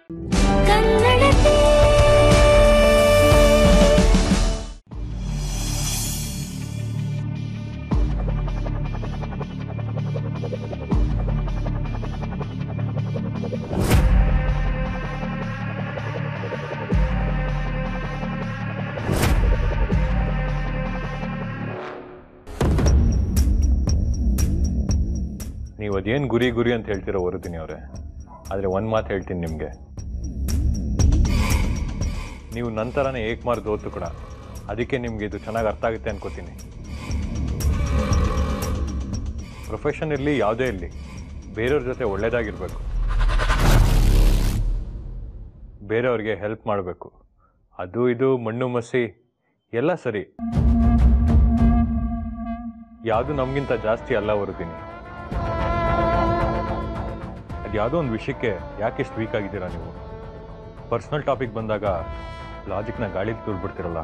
ಕನ್ನಡತಿ ನೀವು ಅದೇನು ಗುರಿ ಗುರಿ ಅಂತ ಹೇಳ್ತಿರೋ ವರುದಿನಿ ಅವರೇ ಆದರೆ ಒಂದು ಮಾತು ಹೇಳ್ತೀನಿ ನಿಮಗೆ ನೀವು ನಂತರನೇ ಏಕ್ಮಾರ್ ದೋತು ಕೂಡ ಅದಕ್ಕೆ ನಿಮಗೆ ಇದು ಚೆನ್ನಾಗಿ ಅರ್ಥ ಆಗುತ್ತೆ ಅನ್ಕೋತೀನಿ ಪ್ರೊಫೆಷನ್ ಇರಲಿ ಯಾವುದೇ ಇರಲಿ ಬೇರೆಯವ್ರ ಜೊತೆ ಒಳ್ಳೇದಾಗಿರ್ಬೇಕು ಬೇರೆಯವ್ರಿಗೆ ಹೆಲ್ಪ್ ಮಾಡಬೇಕು ಅದು ಇದು ಮಣ್ಣು ಮಸಿ ಎಲ್ಲ ಸರಿ ಯಾವುದು ನಮಗಿಂತ ಜಾಸ್ತಿ ಅಲ್ಲ ವರುದಿನಿ ಅದು ಯಾವುದೋ ಒಂದು ವಿಷಯಕ್ಕೆ ಯಾಕೆ ಇಷ್ಟು ವೀಕ್ ಆಗಿದ್ದೀರಾ ನೀವು ಪರ್ಸ್ನಲ್ ಟಾಪಿಕ್ ಬಂದಾಗ ಲಾಜಿಕ್ನ ಗಾಳಿಗೆ ತುಳ್ಬಿಡ್ತಿರಲ್ಲ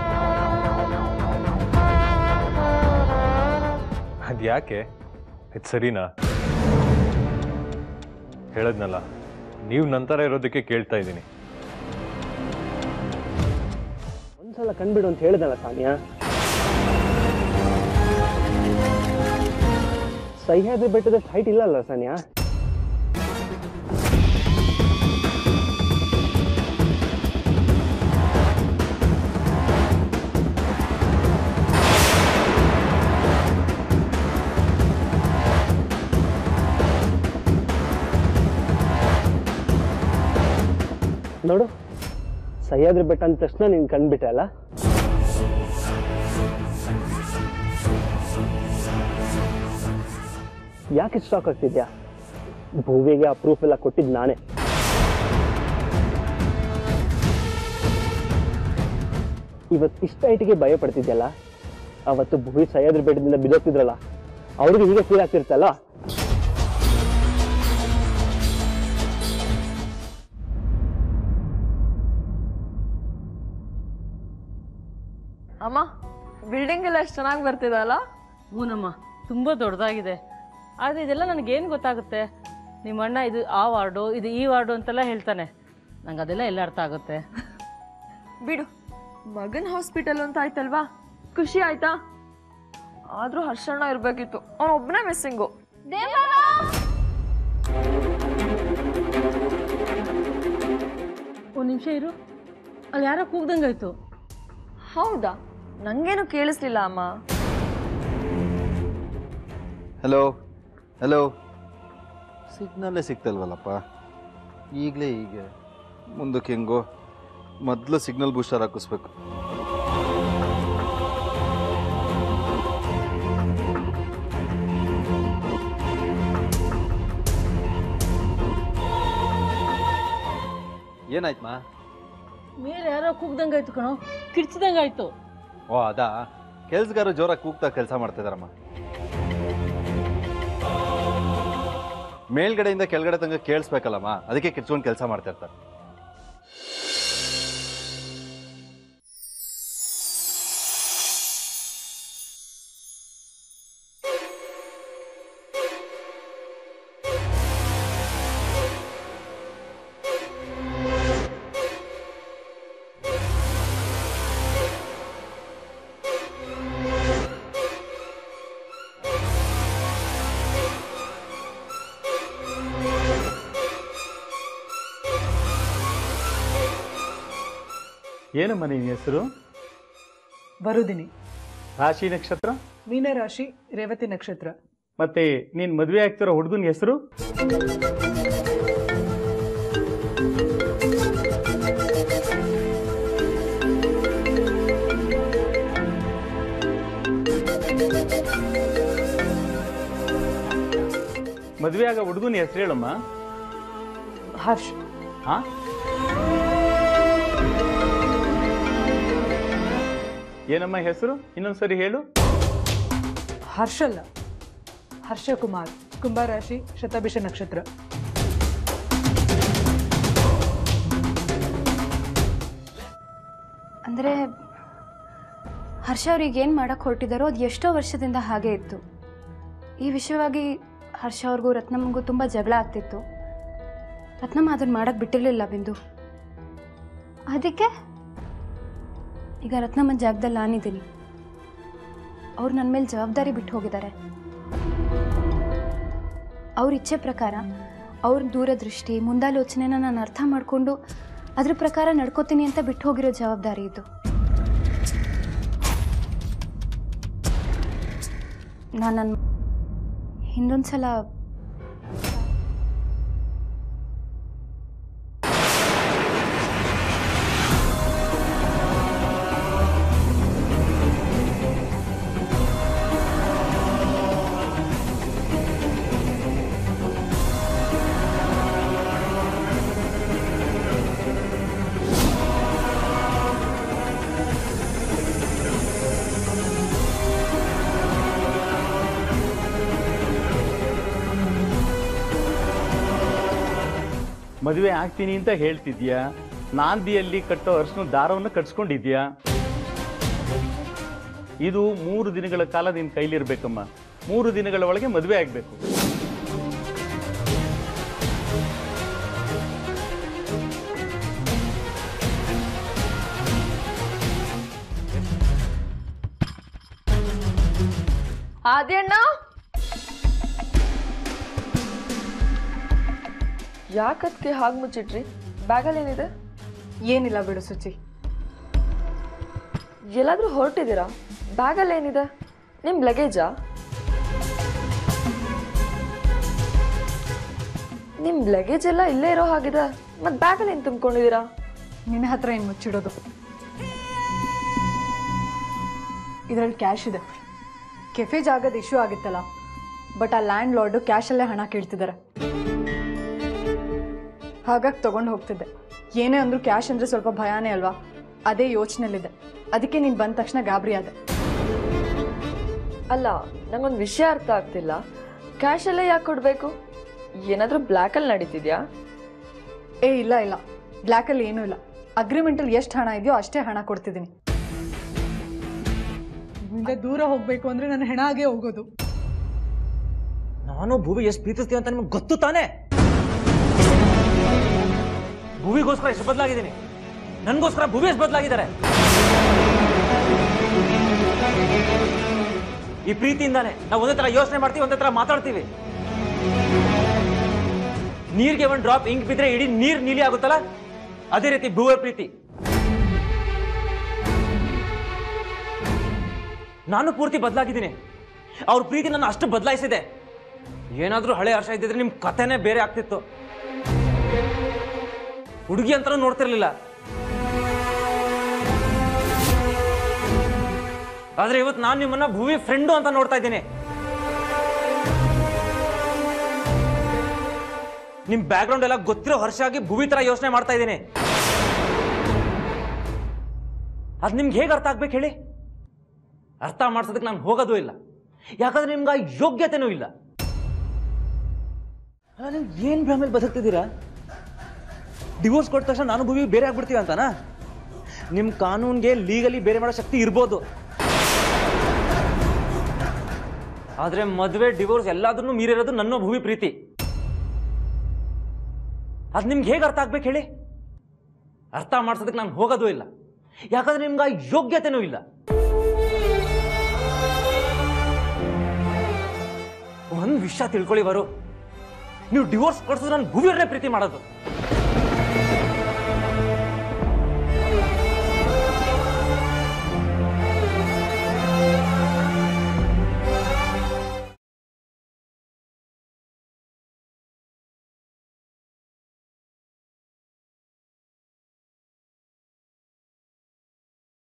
ಅದು ಯಾಕೆ ಇದು ಸರಿನಾ ಹೇಳದ್ನಲ್ಲ ನೀವು ನಂತರ ಇರೋದಕ್ಕೆ ಕೇಳ್ತಾ ಇದ್ದೀನಿ ಒಂದ್ಸಲ ಕಂಡ್ಬಿಡು ಅಂತ ಹೇಳಿದಲ್ಲ ಸಾನಿಯಾ ಸಹ್ಯಾದ್ರಿ ಬೆಟ್ಟದಷ್ಟು ಹೈಟ್ ಇಲ್ಲಲ್ಲ ಸಾನಿಯಾ ನೋಡು ಸಹ್ಯಾದ್ರಿ ಬೆಟ್ಟ ಅಂದ ತಕ್ಷಣ ನೀನು ಕಂಡ್ಬಿಟ್ಟೆ ಅಲ್ಲ ಯಾಕೆ ಸ್ಟಾಕ್ ಆಗ್ತಿದ್ಯಾ ಭೂವಿಗೆ ಆ ಪ್ರೂಫ್ ಎಲ್ಲ ಕೊಟ್ಟಿದ್ದು ನಾನೇ ಇವತ್ತು ಇಷ್ಟ ಐಟಿಗೆ ಭಯ ಪಡ್ತಿದ್ಯಲ್ಲ ಅವತ್ತು ಭೂವಿ ಸಹ್ಯಾದ್ರಿ ಬೆಟ್ಟದಿಂದ ಬಿದ್ದೋಗ್ತಿದ್ರಲ್ಲ ಅವ್ರಿಗೆ ಹೀಗೆ ಫೀಲ್ ಆಗ್ತಿರ್ತಲ್ಲ ಅಮ್ಮ ಬಿಲ್ಡಿಂಗ್ ಎಲ್ಲ ಎಷ್ಟು ಚೆನ್ನಾಗಿ ಬರ್ತಿದಲ್ಲ ಹೂನಮ್ಮ ತುಂಬ ದೊಡ್ಡದಾಗಿದೆ ಆದರೆ ಇದೆಲ್ಲ ನನಗೇನು ಗೊತ್ತಾಗುತ್ತೆ ನಿಮ್ಮ ಅಣ್ಣ ಇದು ಆ ವಾರ್ಡು ಇದು ಈ ವಾರ್ಡು ಅಂತೆಲ್ಲ ಹೇಳ್ತಾನೆ ನಂಗೆ ಅದೆಲ್ಲ ಎಲ್ಲ ಅರ್ಥ ಆಗುತ್ತೆ ಬಿಡು ಮಗನ್ ಹಾಸ್ಪಿಟಲ್ ಅಂತ ಆಯ್ತಲ್ವಾ ಖುಷಿ ಆಯ್ತಾ ಆದ್ರೂ ಹರ್ಷಣ್ಣ ಇರ್ಬೇಕಿತ್ತು ಅವನ ಒಬ್ಬನೇ ಮಿಸ್ಸಿಂಗು ಒಂದು ನಿಮಿಷ ಇರು ಅಲ್ಲಿ ಯಾರೋ ಕೂಗ್ದಂಗಾಯ್ತು ಹೌದಾ ನಂಗೇನು ಕೇಳಿಸ್ಲಿಲ್ಲ ಅಮ್ಮ ಹಲೋ ಹಲೋ ಸಿಗ್ನಲ್ಲೇ ಸಿಗ್ತಲ್ವಲ್ಲಪ್ಪ ಈಗಲೇ ಹೀಗೆ ಮುಂದಕ್ಕೆ ಹೆಂಗೋ ಮೊದಲು ಸಿಗ್ನಲ್ ಬೂಸ್ಟರ್ ಹಾಕಿಸ್ಬೇಕು ಏನಾಯ್ತು ಮಾ ಮೇಲೆ ಯಾರೋ ಕೂಗ್ದಂಗಾಯ್ತು ಕಣೋ ಕಿರ್ಚಿದಂಗಾಯ್ತು ಓ ಅದಾ ಕೆಲ್ಸಗಾರ ಜೋರಾಗಿ ಕೂಗ್ತಾ ಕೆಲಸ ಮಾಡ್ತಿದಾರಮ್ಮ ಮೇಲ್ಗಡೆಯಿಂದ ಕೆಳಗಡೆ ತನಕ ಕೇಳಿಸ್ಬೇಕಲ್ಲಮ್ಮ ಅದಕ್ಕೆ ಕಿರ್ಚ್ಕೊಂಡು ಕೆಲಸ ಮಾಡ್ತಾ ಇರ್ತಾರೆ ಏನಮ್ಮ ನಿನ್ನ ಹೆಸರು ಬರುದಿನಿ ರಾಶಿ ನಕ್ಷತ್ರ ಮೀನರಾಶಿ ರೇವತಿ ನಕ್ಷತ್ರ ಮತ್ತೆ ನೀನ್ ಮದುವೆ ಆಗ್ತಿರೋ ಹುಡುಗನ ಹೆಸರು ಮದುವೆ ಆಗ ಹುಡುಗನ ಹೆಸರು ಹೇಳಮ್ಮ ಹರ್ಷ್ ಹಾ ಏನಮ್ಮ ಹೆಸರು ಇನ್ನೊಂದ್ಸರಿ ಹೇಳು ಹರ್ಷಲ್ಲ ಹರ್ಷಕುಮಾರ್ ಕುಂಭರಾಶಿ ಶತಭಿಷ ನಕ್ಷತ್ರ ಅಂದರೆ ಹರ್ಷ ಅವ್ರಿಗೆ ಏನು ಮಾಡಕ್ಕೆ ಹೊರಟಿದ್ದಾರೋ ಅದು ಎಷ್ಟೋ ವರ್ಷದಿಂದ ಹಾಗೆ ಇತ್ತು ಈ ವಿಷಯವಾಗಿ ಹರ್ಷ ಅವ್ರಿಗೂ ರತ್ನಮ್ಮಗೂ ತುಂಬ ಜಗಳ ಆಗ್ತಿತ್ತು ರತ್ನಮ್ಮ ಅದನ್ನು ಮಾಡಕ್ಕೆ ಬಿಟ್ಟಿರಲಿಲ್ಲ ಬಿಂದು ಅದಕ್ಕೆ ಈಗ ರತ್ನಮ್ಮನ ಜಾಗದಲ್ಲಿ ನಾನಿದ್ದೀನಿ ಅವ್ರು ನನ್ನ ಮೇಲೆ ಜವಾಬ್ದಾರಿ ಬಿಟ್ಟು ಹೋಗಿದ್ದಾರೆ ಅವ್ರ ಇಚ್ಛೆ ಪ್ರಕಾರ ಅವ್ರ ದೂರದೃಷ್ಟಿ ಮುಂದಾಲೋಚನೆನ ನಾನು ಅರ್ಥ ಮಾಡಿಕೊಂಡು ಅದ್ರ ಪ್ರಕಾರ ನಡ್ಕೋತೀನಿ ಅಂತ ಬಿಟ್ಟು ಹೋಗಿರೋ ಜವಾಬ್ದಾರಿ ಇದು ನಾನು ನನ್ನ ಹಿಂದೊಂದು ಸಲ ಮದುವೆ ಆಗ್ತೀನಿ ಅಂತ ಹೇಳ್ತಿದ್ಯಾ ನಾಂದಿಯಲ್ಲಿ ಕಟ್ಟೋ ಅರ್ಶನ ದಾರವನ್ನು ಕಟ್ಸ್ಕೊಂಡಿದ್ಯಾ ಇದು ಮೂರು ದಿನಗಳ ಕಾಲ ನಿನ್ನ ಕೈಲಿರ್ಬೇಕಮ್ಮ ಮೂರು ದಿನಗಳ ಒಳಗೆ ಮದುವೆ ಆಗಬೇಕು ಆದ್ಯಣ್ಣ ಯಾಕದ್ಕೆ ಹಾಗೆ ಮುಚ್ಚಿಟ್ರಿ ಬ್ಯಾಗಲ್ಲಿ ಏನಿದೆ ಏನಿಲ್ಲ ಬಿಡು ಸುಚಿ ಎಲ್ಲಾದ್ರೂ ಹೊರಟಿದ್ದೀರಾ ಬ್ಯಾಗಲ್ಲಿ ಏನಿದೆ ನಿಮ್ಮ ಲಗೇಜಾ ನಿಮ್ಮ ಲಗೇಜ್ ಎಲ್ಲ ಇಲ್ಲೇ ಇರೋ ಹಾಗಿದೆ ಮತ್ತೆ ಬ್ಯಾಗಲ್ಲಿ ಏನು ತುಂಬ್ಕೊಂಡಿದ್ದೀರಾ ನಿನ್ನ ಹತ್ರ ಏನು ಮುಚ್ಚಿಡೋದು ಇದರಲ್ಲಿ ಕ್ಯಾಶ್ ಇದೆ ಕೆಫೆ ಜಾಗದ ಇಶ್ಯೂ ಆಗಿತ್ತಲ್ಲ ಬಟ್ ಆ ಲ್ಯಾಂಡ್ ಲಾರ್ಡು ಕ್ಯಾಶಲ್ಲೇ ಹಣ ಕೇಳ್ತಿದ್ದಾರೆ ಹಾಗಾಗಿ ತಗೊಂಡು ಹೋಗ್ತಿದ್ದೆ ಏನೇ ಅಂದರೂ ಕ್ಯಾಶ್ ಅಂದರೆ ಸ್ವಲ್ಪ ಭಯಾನೇ ಅಲ್ವಾ ಅದೇ ಯೋಚನೆಯಲ್ಲಿದೆ ಅದಕ್ಕೆ ನೀನು ಬಂದ ತಕ್ಷಣ ಗಾಬರಿ ಆದೆ ಅಲ್ಲ ನಂಗೊಂದು ವಿಷಯ ಅರ್ಥ ಆಗ್ತಿಲ್ಲ ಕ್ಯಾಶ್ ಎಲ್ಲ ಯಾಕೆ ಕೊಡಬೇಕು ಏನಾದರೂ ಬ್ಲ್ಯಾಕಲ್ಲಿ ನಡೀತಿದ್ಯಾ ಏ ಇಲ್ಲ ಇಲ್ಲ ಬ್ಲ್ಯಾಕಲ್ಲಿ ಏನೂ ಇಲ್ಲ ಅಗ್ರಿಮೆಂಟಲ್ಲಿ ಎಷ್ಟು ಹಣ ಇದೆಯೋ ಅಷ್ಟೇ ಹಣ ಕೊಡ್ತಿದ್ದೀನಿ ನಿಮ್ಮಿಂದ ದೂರ ಹೋಗ್ಬೇಕು ಅಂದ್ರೆ ನನ್ನ ಹೆಣ ಆಗೇ ಹೋಗೋದು ನಾನು ಭೂವಿ ಎಷ್ಟು ಪ್ರೀತಿಸ್ತೀವಿ ಅಂತ ನಿಮ್ಗೆ ಗೊತ್ತು ತಾನೇ ಭೂವಿಗೋಸ್ಕರ ಎಷ್ಟು ಬದಲಾಗಿದ್ದೀನಿ ನನಗೋಸ್ಕರ ಭೂವಿ ಎಷ್ಟು ಬದಲಾಗಿದ್ದಾರೆ ಈ ಪ್ರೀತಿಯಿಂದಾನೆ ನಾವು ಒಂದೇ ತರ ಯೋಚನೆ ಮಾಡ್ತೀವಿ ಒಂದೇ ತರ ಮಾತಾಡ್ತೀವಿ ನೀರಿಗೆ ಒಂದು ಡ್ರಾಪ್ ಇಂಕ್ ಬಿದ್ರೆ ಇಡೀ ನೀರ್ ನೀಲಿ ಆಗುತ್ತಲ್ಲ ಅದೇ ರೀತಿ ಭೂವರ ಪ್ರೀತಿ ನಾನು ಪೂರ್ತಿ ಬದಲಾಗಿದ್ದೀನಿ ಅವ್ರ ಪ್ರೀತಿ ನನ್ನ ಅಷ್ಟು ಬದಲಾಯಿಸಿದೆ ಏನಾದ್ರೂ ಹಳೆ ಹರ್ಷ ಇದ್ದಿದ್ರೆ ನಿಮ್ ಕಥೆನೇ ಬೇರೆ ಆಗ್ತಿತ್ತು ಹುಡುಗಿ ಅಂತಾನೂ ನೋಡ್ತಿರ್ಲಿಲ್ಲ ಆದ್ರೆ ಇವತ್ತು ನಾನು ನಿಮ್ಮನ್ನ ಭೂವಿ ಫ್ರೆಂಡು ಅಂತ ನೋಡ್ತಾ ಇದ್ದೀನಿ ನಿಮ್ ಬ್ಯಾಕ್ಗ್ರೌಂಡ್ ಎಲ್ಲ ಗೊತ್ತಿರೋ ಹರ್ಷ ಆಗಿ ಭೂವಿ ತರ ಯೋಚನೆ ಮಾಡ್ತಾ ಇದ್ದೀನಿ ಅದ್ ನಿಮ್ಗೆ ಹೇಗೆ ಅರ್ಥ ಆಗ್ಬೇಕು ಹೇಳಿ ಅರ್ಥ ಮಾಡ್ಸೋದಕ್ಕೆ ನಾನು ಹೋಗೋದು ಇಲ್ಲ ಯಾಕಂದ್ರೆ ನಿಮ್ಗೆ ಆ ಯೋಗ್ಯತೆನೂ ಇಲ್ಲ ಅಲ್ಲ ನೀವು ಏನು ಭ್ರಮೇಲೆ ಬದುಕ್ತಿದ್ದೀರಾ ಡಿವೋರ್ಸ್ ಕೊಟ್ಟ ತಕ್ಷಣ ನಾನು ಭೂಮಿ ಬೇರೆ ಆಗ್ಬಿಡ್ತೀವಿ ಅಂತನಾ ನಿಮ್ಮ ಕಾನೂನ್ಗೆ ಲೀಗಲಿ ಬೇರೆ ಮಾಡೋ ಶಕ್ತಿ ಇರ್ಬೋದು ಆದ್ರೆ ಮದುವೆ ಡಿವೋರ್ಸ್ ಎಲ್ಲಾದ್ರೂ ಮೀರಿರೋದು ನನ್ನ ಭೂಮಿ ಪ್ರೀತಿ ಅದು ನಿಮ್ಗೆ ಹೇಗೆ ಅರ್ಥ ಆಗ್ಬೇಕು ಹೇಳಿ ಅರ್ಥ ಮಾಡ್ಸೋದಕ್ಕೆ ನಾನು ಹೋಗೋದು ಇಲ್ಲ ಯಾಕಂದ್ರೆ ನಿಮ್ಗೆ ಆ ಯೋಗ್ಯತೆನೂ ಇಲ್ಲ ಒಂದು ವಿಷಯ ತಿಳ್ಕೊಳ್ಳಿ ಬರು ನೀವು ಡಿವೋರ್ಸ್ ಕೊಡ್ಸಿದ್ರೆ ನಾನು ಭೂಮಿಯವ್ರನ್ನೇ ಪ್ರೀತಿ ಮಾಡೋದು